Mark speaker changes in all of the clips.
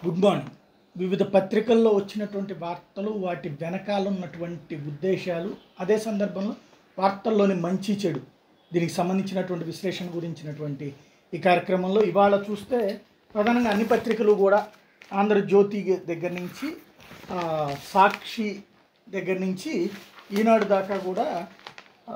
Speaker 1: Good morning వివిధ పత్రికల్లో వచ్చినటువంటి వార్తలు వాటి వెనకాల ఉన్నటువంటి ఉద్దేశాలు అదే సందర్భంలో వార్తల్లోని మంచి చెడు దీనికి సంబంధించినటువంటి విశ్లేషణ గురించినటువంటి ఈ కార్యక్రమంలో ఇవాళ చూస్తే ప్రధానంగా అన్ని పత్రికలు కూడా ఆంధ్రజ్యోతి దగ్గర నుంచి ఆ, సాక్షి దగ్గర నుంచి ఈనాడు దాకా కూడా ఆ,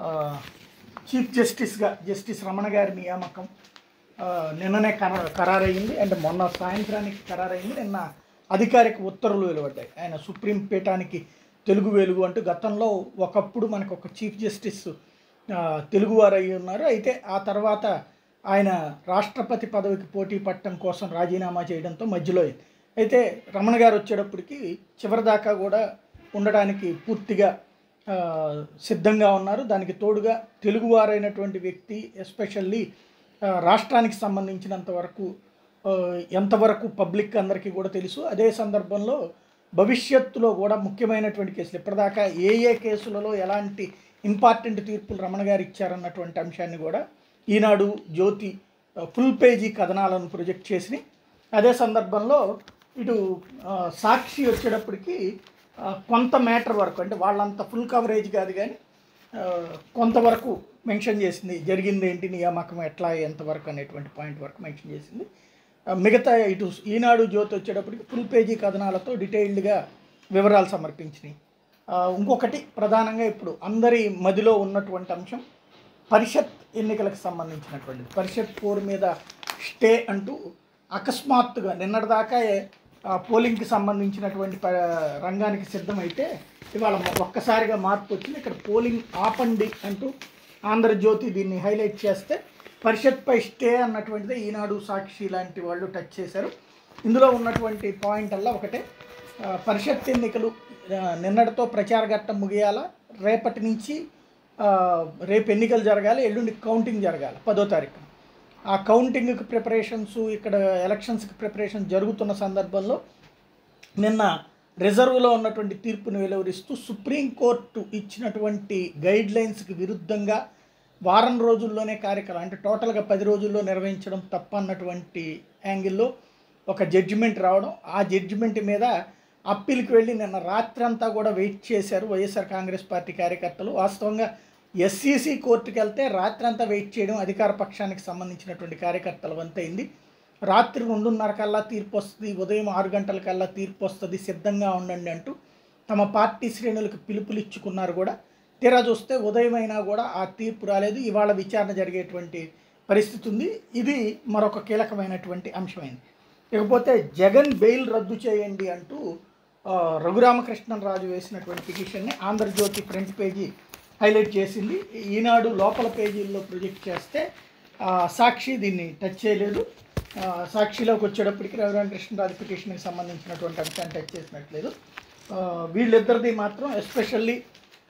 Speaker 1: చీఫ్ జస్టిస్గా జస్టిస్ రమణ గారి నియామకం ఆ, నిన్ననే ఖరా ఖరారయ్యింది అంటే మొన్న సాయంత్రానికి ఖరారయ్యింది నిన్న అధికారిక ఉత్తర్వులు వెలువడ్డాయి ఆయన సుప్రీం పీఠానికి తెలుగు వెలుగు అంటూ గతంలో ఒకప్పుడు మనకు ఒక చీఫ్ జస్టిస్ ఆ, తెలుగువారు అయి ఉన్నారు అయితే ఆ తర్వాత ఆయన రాష్ట్రపతి పదవికి పోటీ పట్టడం కోసం రాజీనామా చేయడంతో మధ్యలో అయింది. అయితే రమణ గారు వచ్చేటప్పటికి చివరిదాకా కూడా ఉండడానికి పూర్తిగా ఆ, సిద్ధంగా ఉన్నారు దానికి తోడుగా తెలుగువారైనటువంటి వ్యక్తి ఎస్పెషల్లీ ఆ, రాష్ట్రానికి సంబంధించినంత వరకు ఆ, ఎంతవరకు పబ్లిక్ అందరికీ కూడా తెలుసు అదే సందర్భంలో భవిష్యత్తులో కూడా ముఖ్యమైనటువంటి కేసులు ఇప్పటిదాకా ఏ ఏ కేసులలో ఎలాంటి ఇంపార్టెంట్ తీర్పులు రమణ గారు ఇచ్చారన్నటువంటి అంశాన్ని కూడా ఈనాడు జ్యోతి ఆ, ఫుల్ పేజీ కథనాలను ప్రొజెక్ట్ చేసినాయి అదే సందర్భంలో ఇటు ఆ, సాక్షి వచ్చేటప్పటికి ఆ, కొంత మ్యాటర్ వరకు అంటే వాళ్ళంత ఫుల్ కవరేజ్ కాదు కానీ ఆ, కొంతవరకు మెన్షన్ చేసింది జరిగింది ఏంటి నియామకం ఎట్లా ఎంతవరకు అనేటువంటి పాయింట్ వరకు మెన్షన్ చేసింది ఆ, మిగతా ఇటు ఈనాడు జ్యోతి వచ్చేటప్పటికి ఫుల్ పేజీ కథనాలతో డీటెయిల్డ్గా వివరాలు సమర్పించినాయి ఆ, ఇంకొకటి ప్రధానంగా ఇప్పుడు అందరి మదిలో ఉన్నటువంటి అంశం పరిషత్ ఎన్నికలకు సంబంధించినటువంటిది పరిషత్ ఫోర్ మీద స్టే అంటూ అకస్మాత్తుగా నిన్నటిదాకా ఆ, పోలింగ్కి సంబంధించినటువంటి ప రంగానికి సిద్ధమైతే ఇవాళ ఒక్కసారిగా మార్పు వచ్చింది ఇక్కడ పోలింగ్ ఆపండి అంటూ ఆంధ్రజ్యోతి దీన్ని హైలైట్ చేస్తే పరిషత్పై స్టే అన్నటువంటిది ఈనాడు సాక్షి లాంటి వాళ్ళు టచ్ చేశారు ఇందులో ఉన్నటువంటి పాయింట్ అల్లా ఒకటే ఆ, పరిషత్ ఎన్నికలు ఆ, నిన్నటితో ప్రచార ఘట్టం ముగియాలా రేపటి నుంచి ఆ, రేపు ఎన్నికలు జరగాలి ఎల్లుండి కౌంటింగ్ జరగాలి పదో తారీఖు ఆ కౌంటింగ్కి ప్రిపరేషన్స్ ఇక్కడ ఎలక్షన్స్కి ప్రిపరేషన్ జరుగుతున్న సందర్భంలో నిన్న రిజర్వ్లో ఉన్నటువంటి తీర్పును వెలువరిస్తూ సుప్రీంకోర్టు ఇచ్చినటువంటి గైడ్ లైన్స్కి విరుద్ధంగా వారం రోజుల్లోనే కార్యక్రమం అంటే టోటల్గా పది రోజుల్లో నిర్వహించడం తప్పన్నటువంటి యాంగిల్లో ఒక జడ్జిమెంట్ రావడం ఆ జడ్జిమెంట్ మీద అప్పీల్కి వెళ్ళి నిన్న రాత్రి అంతా కూడా వెయిట్ చేశారు వైఎస్ఆర్ కాంగ్రెస్ పార్టీ కార్యకర్తలు వాస్తవంగా ఎస్సీసీ కోర్టుకి వెళ్తే రాత్రి అంతా వెయిట్ చేయడం అధికార పక్షానికి సంబంధించినటువంటి కార్యకర్తల వంతైంది రాత్రి రెండున్నర కల్లా తీర్పు వస్తుంది ఉదయం ఆరు గంటల కల్లా తీర్పు వస్తుంది సిద్ధంగా ఉండండి అంటూ తమ పార్టీ శ్రేణులకు పిలుపులు ఇచ్చుకున్నారు కూడా తీరా చూస్తే ఉదయం అయినా కూడా ఆ తీర్పు రాలేదు ఇవాళ విచారణ జరిగేటువంటి పరిస్థితి ఉంది ఇది మరొక కీలకమైనటువంటి అంశమైంది ఇకపోతే జగన్ బెయిల్ రద్దు చేయండి అంటూ ఆ, రఘురామకృష్ణరాజు వేసినటువంటి పిటిషన్ని ఆంధ్రజ్యోతి ఫ్రంట్ పేజీ హైలైట్ చేసింది ఈనాడు లోపల పేజీల్లో ప్రొజెక్ట్ చేస్తే ఆ, సాక్షి దీన్ని టచ్ చేయలేదు ఆ, సాక్షిలోకి వచ్చేటప్పటికి రఘురామకృష్ణరాజు పిటిషన్కి సంబంధించినటువంటి అంశాన్ని టచ్ చేసినట్లేదు ఆ, వీళ్ళిద్దరిది మాత్రం ఎస్పెషల్లీ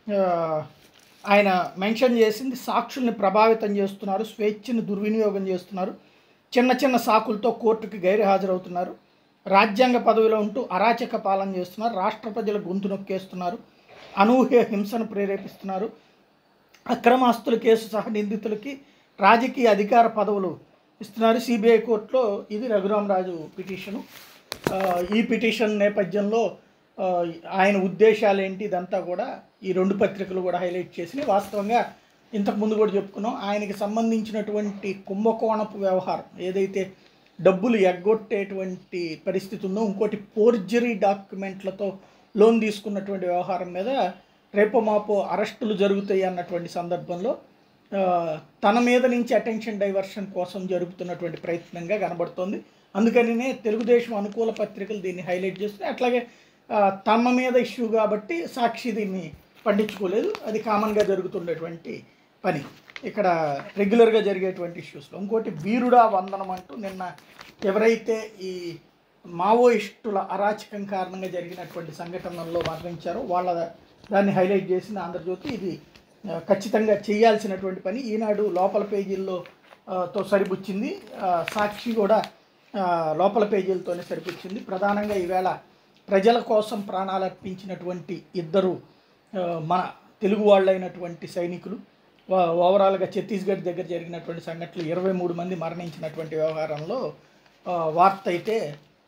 Speaker 1: ఆయన మెన్షన్ చేసింది సాక్షుల్ని ప్రభావితం చేస్తున్నారు స్వేచ్ఛను దుర్వినియోగం చేస్తున్నారు చిన్న చిన్న సాకులతో కోర్టుకి గైర్హాజరవుతున్నారు రాజ్యాంగ పదవిలో ఉంటూ అరాచక పాలన చేస్తున్నారు రాష్ట్ర ప్రజల గొంతు నొక్కేస్తున్నారు అనూహ్య హింసను ప్రేరేపిస్తున్నారు అక్రమాస్తుల కేసు సహ నిందితులకి రాజకీయ అధికార పదవులు ఇస్తున్నారు సిబిఐ కోర్టులో ఇది రఘురామరాజు పిటిషను ఆ, ఈ పిటిషన్ నేపథ్యంలో ఆ, ఆయన ఉద్దేశాలు ఏంటి ఇదంతా కూడా ఈ రెండు పత్రికలు కూడా హైలైట్ చేసినాయి వాస్తవంగా ఇంతకు ముందు కూడా చెప్పుకున్నాం ఆయనకి సంబంధించినటువంటి కుంభకోణపు వ్యవహారం ఏదైతే డబ్బులు ఎగ్గొట్టేటువంటి పరిస్థితి ఉందో ఇంకోటి ఫోర్జరీ డాక్యుమెంట్లతో లోన్ తీసుకున్నటువంటి వ్యవహారం మీద రేపో మాపో అరెస్టులు జరుగుతాయి అన్నటువంటి సందర్భంలో ఆ, తన మీద నుంచి అటెన్షన్ డైవర్షన్ కోసం జరుగుతున్నటువంటి ప్రయత్నంగా కనబడుతోంది అందుకనినే తెలుగుదేశం అనుకూల పత్రికలు దీన్ని హైలైట్ చేస్తున్నాయి అట్లాగే ఆ, తమ మీద ఇష్యూ కాబట్టి సాక్షి దీన్ని పండించుకోలేదు అది కామన్గా జరుగుతుండేటువంటి పని ఇక్కడ రెగ్యులర్గా జరిగేటువంటి ఇష్యూస్లో ఇంకోటి వీరుడా వందనం అంటూ నిన్న ఎవరైతే ఈ మావోయిస్టుల అరాచకం కారణంగా జరిగినటువంటి సంఘటనల్లో మరణించారో వాళ్ళ దాన్ని హైలైట్ చేసింది ఆంధ్రజ్యోతి ఇది ఆ, ఖచ్చితంగా చేయాల్సినటువంటి పని ఈనాడు లోపల పేజీల్లో ఆ, తో సరిపుచ్చింది ఆ, సాక్షి కూడా ఆ, లోపల పేజీలతోనే సరిపుచ్చింది ప్రధానంగా ఈవేళ ప్రజల కోసం ప్రాణాలు అర్పించినటువంటి ఇద్దరు ఆ, మన తెలుగు వాళ్ళైనటువంటి సైనికులు వా- ఓవరాల్గా ఛత్తీస్గఢ్ దగ్గర జరిగినటువంటి సంఘటనలు ఇరవై మూడు మంది మరణించినటువంటి వ్యవహారంలో ఆ, వార్త అయితే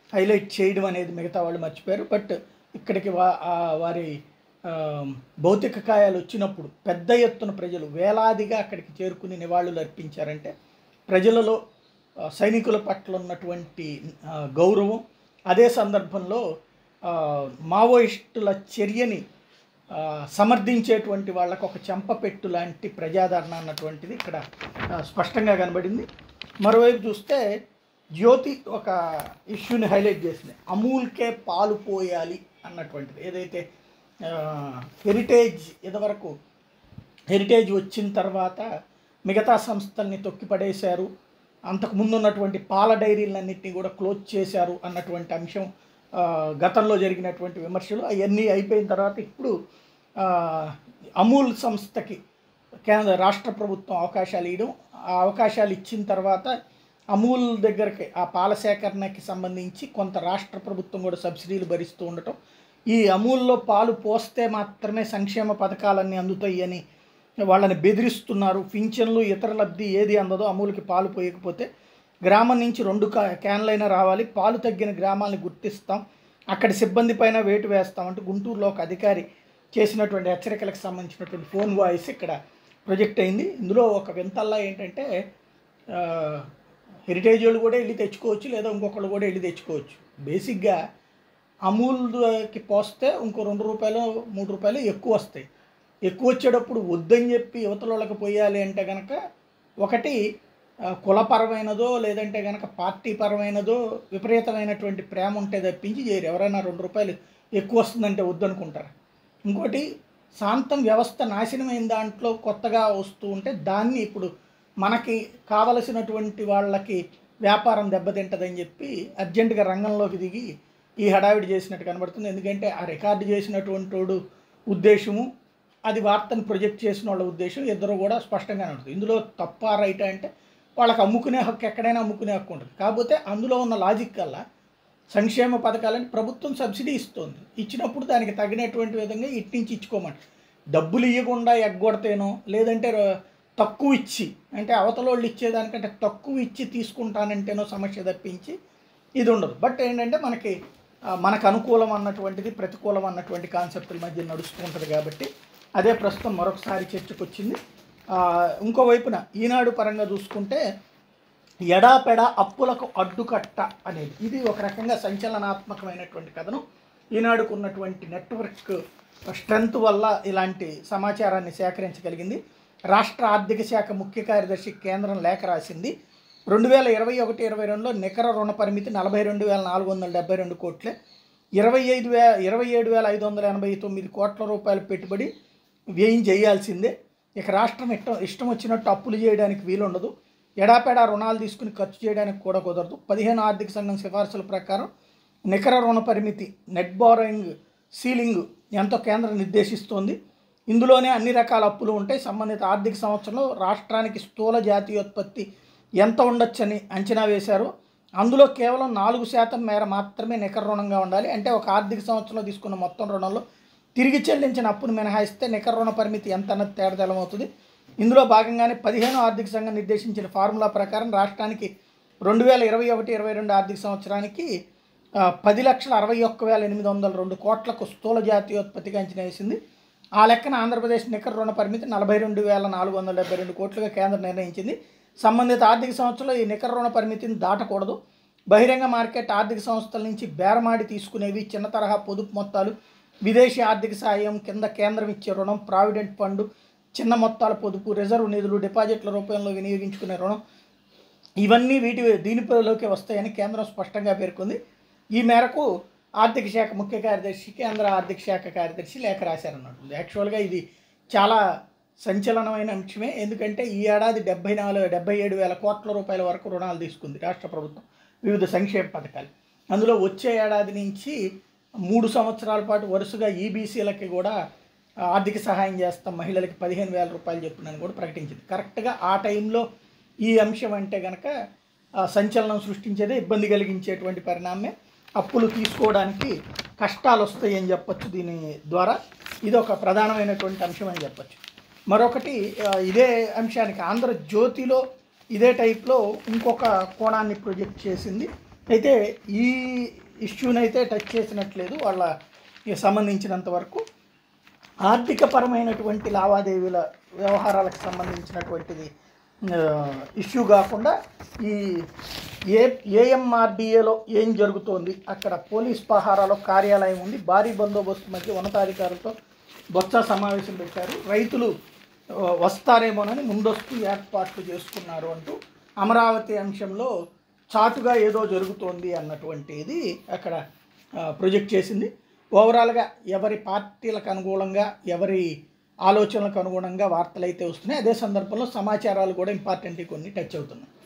Speaker 1: హైలైట్ చేయడం అనేది మిగతా వాళ్ళు మర్చిపోయారు బట్ ఇక్కడికి వా ఆ వారి ఆ, భౌతిక కాయాలు వచ్చినప్పుడు పెద్ద ఎత్తున ప్రజలు వేలాదిగా అక్కడికి చేరుకుని నివాళులు అర్పించారంటే ప్రజలలో ఆ, సైనికుల పట్ల ఉన్నటువంటి ఆ, గౌరవం అదే సందర్భంలో ఆ, మావోయిస్టుల చర్యని ఆ, సమర్థించేటువంటి వాళ్ళకు ఒక చెంపపెట్టు లాంటి ప్రజాదరణ అన్నటువంటిది ఇక్కడ ఆ, స్పష్టంగా కనబడింది మరోవైపు చూస్తే జ్యోతి ఒక ఇష్యూని హైలైట్ చేసింది అమూల్కే పాలు పోయాలి అన్నటువంటిది ఏదైతే ఆ, హెరిటేజ్ ఇదివరకు హెరిటేజ్ వచ్చిన తర్వాత మిగతా సంస్థల్ని తొక్కిపడేశారు అంతకు ముందు ఉన్నటువంటి పాల డైరీలన్నింటినీ కూడా క్లోజ్ చేశారు అన్నటువంటి అంశం ఆ, గతంలో జరిగినటువంటి విమర్శలు అవన్నీ అయిపోయిన తర్వాత ఇప్పుడు ఆ, అమూల్ సంస్థకి కేంద్ర రాష్ట్ర ప్రభుత్వం అవకాశాలు ఇవ్వడం ఆ అవకాశాలు ఇచ్చిన తర్వాత అమూల్ దగ్గరికి ఆ పాల సేకరణకి సంబంధించి కొంత రాష్ట్ర ప్రభుత్వం కూడా సబ్సిడీలు భరిస్తూ ఉండటం ఈ అమూల్లో పాలు పోస్తే మాత్రమే సంక్షేమ పథకాలన్నీ అందుతాయి అని వాళ్ళని బెదిరిస్తున్నారు పింఛన్లు ఇతర లబ్ధి ఏది అందదో అమూల్కి పాలు పోయకపోతే గ్రామం నుంచి రెండు కా క్యాన్లైనా రావాలి పాలు తగ్గిన గ్రామాలని గుర్తిస్తాం అక్కడ సిబ్బంది పైన వేటు వేస్తామంటూ గుంటూరులో ఒక అధికారి చేసినటువంటి హెచ్చరికలకు సంబంధించినటువంటి ఫోన్ వాయిస్ ఇక్కడ ప్రొజెక్ట్ అయింది ఇందులో ఒక వింతల్లా ఏంటంటే ఆ, హెరిటేజ్ వాళ్ళు కూడా వెళ్ళి తెచ్చుకోవచ్చు లేదా ఇంకొకళ్ళు కూడా వెళ్ళి తెచ్చుకోవచ్చు బేసిక్గా అమూల్కి పోస్తే ఇంకో రెండు రూపాయలు మూడు రూపాయలు ఎక్కువ వస్తాయి ఎక్కువ వచ్చేటప్పుడు వద్దని చెప్పి యువతల వాళ్ళకి పోయాలి అంటే కనుక ఒకటి ఆ, కులపరమైనదో లేదంటే కనుక పార్టీ పరమైనదో విపరీతమైనటువంటి ప్రేమ ఉంటే తప్పించి చేయరు ఎవరైనా రెండు రూపాయలు ఎక్కువ వస్తుందంటే వద్దనుకుంటారు ఇంకోటి శాంతం వ్యవస్థ నాశనమైన దాంట్లో కొత్తగా వస్తూ ఉంటే దాన్ని ఇప్పుడు మనకి కావలసినటువంటి వాళ్ళకి వ్యాపారం దెబ్బతింటదని చెప్పి అర్జెంటుగా రంగంలోకి దిగి ఈ హడావిడి చేసినట్టు కనబడుతుంది ఎందుకంటే ఆ రికార్డు చేసినటువంటి వాడు ఉద్దేశము అది వార్తను ప్రొజెక్ట్ చేసిన వాళ్ళ ఉద్దేశం ఇద్దరు కూడా స్పష్టంగా ఉంటుంది ఇందులో తప్ప రైట్ అంటే వాళ్ళకి అమ్ముకునే హక్కు ఎక్కడైనా అమ్ముకునే హక్కు ఉంటుంది కాకపోతే అందులో ఉన్న లాజిక్ కల్లా సంక్షేమ పథకాలని ప్రభుత్వం సబ్సిడీ ఇస్తుంది ఇచ్చినప్పుడు దానికి తగినటువంటి విధంగా ఇటు నుంచి ఇచ్చుకోమని డబ్బులు ఇవ్వకుండా ఎగ్గొడితేనో లేదంటే ర- తక్కువ ఇచ్చి అంటే అవతలోళ్ళు ఇచ్చేదానికంటే తక్కువ ఇచ్చి తీసుకుంటానంటేనో సమస్య తప్పించి ఇది ఉండదు బట్ ఏంటంటే మనకి ఆ, మనకు అనుకూలం అన్నటువంటిది ప్రతికూలం అన్నటువంటి కాన్సెప్టుల మధ్య నడుస్తూ ఉంటుంది కాబట్టి అదే ప్రస్తుతం మరొకసారి చర్చకు వచ్చింది ఆ, ఇంకో వైపున ఈనాడు పరంగా చూసుకుంటే ఎడాపెడ అప్పులకు అడ్డుకట్ట అనేది ఇది ఒక రకంగా సంచలనాత్మకమైనటువంటి కథనం ఈనాడుకు ఉన్నటువంటి నెట్వర్క్ స్ట్రెంత్ వల్ల ఇలాంటి సమాచారాన్ని సేకరించగలిగింది రాష్ట్ర ఆర్థిక శాఖ ముఖ్య కార్యదర్శి కేంద్రం లేఖ రాసింది రెండు వేల ఇరవై ఒకటి ఇరవై రెండులో నికర రుణ పరిమితి నలభై రెండు వేల నాలుగు వందల డెబ్బై రెండు కోట్లే ఇరవై ఐదు వే ఇరవై ఏడు వేల ఐదు వందల ఎనభై తొమ్మిది కోట్ల రూపాయల పెట్టుబడి వ్యయం చేయాల్సిందే ఇక రాష్ట్రం ఇష్టం ఇష్టం వచ్చినట్టు అప్పులు చేయడానికి వీలుండదు ఎడాపెడా రుణాలు తీసుకుని ఖర్చు చేయడానికి కూడా కుదరదు పదిహేను ఆర్థిక సంఘం సిఫార్సుల ప్రకారం నికర రుణ పరిమితి నెట్ బారోయింగ్ సీలింగ్ ఎంతో కేంద్రం నిర్దేశిస్తోంది ఇందులోనే అన్ని రకాల అప్పులు ఉంటాయి సంబంధిత ఆర్థిక సంవత్సరంలో రాష్ట్రానికి స్థూల జాతీయోత్పత్తి ఎంత ఉండొచ్చని అంచనా వేశారు అందులో కేవలం నాలుగు శాతం మేర మాత్రమే నికర రుణంగా ఉండాలి అంటే ఒక ఆర్థిక సంవత్సరంలో తీసుకున్న మొత్తం రుణంలో తిరిగి చెల్లించిన అప్పును మినహాయిస్తే నికర రుణ పరిమితి ఎంత అన్నది తేడతెలమవుతుంది ఇందులో భాగంగానే పదిహేను ఆర్థిక సంఘం నిర్దేశించిన ఫార్ములా ప్రకారం రాష్ట్రానికి రెండు వేల ఇరవై ఒకటి ఇరవై రెండు ఆర్థిక సంవత్సరానికి ఆ, పది లక్షల అరవై ఒక్క వేల ఎనిమిది వందల రెండు కోట్లకు స్థూల జాతీయోత్పత్తిగా అంచనా వేసింది ఆ లెక్కన ఆంధ్రప్రదేశ్ నికర రుణ పరిమితి నలభై రెండు వేల నాలుగు వందల డెబ్బై రెండు కోట్లుగా కేంద్రం నిర్ణయించింది సంబంధిత ఆర్థిక సంవత్సరంలో ఈ నికర రుణ పరిమితిని దాటకూడదు బహిరంగ మార్కెట్ ఆర్థిక సంస్థల నుంచి బేరమాడి తీసుకునేవి చిన్న తరహా పొదుపు మొత్తాలు విదేశీ ఆర్థిక సాయం కింద కేంద్రం ఇచ్చే రుణం ప్రావిడెంట్ ఫండ్ చిన్న మొత్తాల పొదుపు రిజర్వ్ నిధులు డిపాజిట్ల రూపంలో వినియోగించుకునే రుణం ఇవన్నీ వీటి దీనిలోకి వస్తాయని కేంద్రం స్పష్టంగా పేర్కొంది ఈ మేరకు ఆర్థిక శాఖ ముఖ్య కార్యదర్శి కేంద్ర ఆర్థిక శాఖ కార్యదర్శి లేఖ రాశారన్నట్టు యాక్చువల్గా ఇది చాలా సంచలనమైన అంశమే ఎందుకంటే ఈ ఏడాది డెబ్బై నాలుగు డెబ్బై ఏడు వేల కోట్ల రూపాయల వరకు రుణాలు తీసుకుంది రాష్ట్ర ప్రభుత్వం వివిధ సంక్షేమ పథకాలు అందులో వచ్చే ఏడాది నుంచి మూడు సంవత్సరాల పాటు వరుసగా ఈబీసీలకి కూడా ఆర్థిక సహాయం చేస్తాం మహిళలకి పదిహేను వేల రూపాయలు చెప్పునని కూడా ప్రకటించింది కరెక్ట్గా ఆ టైంలో ఈ అంశం అంటే కనుక ఆ, సంచలనం సృష్టించేదే ఇబ్బంది కలిగించేటువంటి పరిణామమే అప్పులు తీసుకోవడానికి కష్టాలు వస్తాయి అని చెప్పొచ్చు దీని ద్వారా ఇది ఒక ప్రధానమైనటువంటి అంశం అని చెప్పొచ్చు మరొకటి ఆ, ఇదే అంశానికి ఆంధ్రజ్యోతిలో ఇదే టైప్లో ఇంకొక కోణాన్ని ప్రొజెక్ట్ చేసింది అయితే ఈ ఇష్యూని అయితే టచ్ చేసినట్లేదు వాళ్ళ సంబంధించినంత వరకు ఆర్థిక పరమైనటువంటి లావాదేవీల వ్యవహారాలకు సంబంధించినటువంటిది ఆ, ఇష్యూ కాకుండా ఈ ఏ ఏఎంఆర్డిఏలో ఏం జరుగుతోంది అక్కడ పోలీస్ పహారాలో కార్యాలయం ఉంది భారీ బందోబస్తు మధ్య ఉన్నతాధికారులతో బొత్స సమావేశం పెట్టారు రైతులు ఆ, వస్తారేమోనని ముందస్తు ఏర్పాట్లు చేసుకున్నారు అంటూ అమరావతి అంశంలో చాటుగా ఏదో జరుగుతోంది అన్నటువంటిది అక్కడ ఆ, ప్రొజెక్ట్ చేసింది ఓవరాల్గా ఎవరి పార్టీలకు అనుగుణంగా ఎవరి ఆలోచనలకు అనుగుణంగా వార్తలు అయితే వస్తున్నాయి అదే సందర్భంలో సమాచారాలు కూడా ఇంపార్టెంట్ కొన్ని టచ్ అవుతున్నాయి